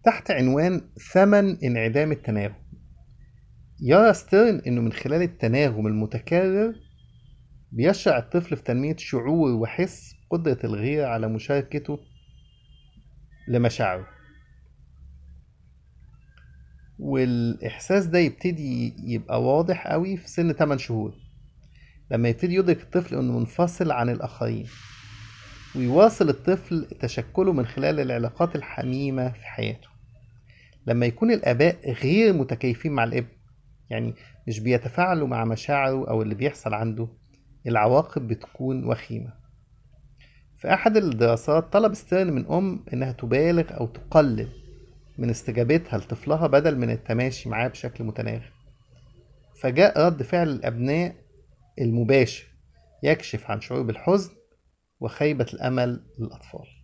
تحت عنوان ثمن انعدام التناغم يرى ستيرن أنه من خلال التناغم المتكرر بيشرع الطفل في تنمية شعور وحس قدرة الغير على مشاركته لمشاعره والإحساس ده يبتدي يبقى واضح قوي في سن 8 شهور لما يبتدي يدرك الطفل انه منفصل عن الآخرين ويواصل الطفل تشكله من خلال العلاقات الحميمة في حياته لما يكون الآباء غير متكيفين مع الابن يعني مش بيتفاعلوا مع مشاعره أو اللي بيحصل عنده العواقب بتكون وخيمة في أحد الدراسات طلب ستيرن من أم إنها تبالغ أو تقلل من استجابتها لطفلها بدل من التماشي معاه بشكل متناغم فجاء رد فعل الأبناء المباشر يكشف عن شعور بالحزن وخيبة الأمل للأطفال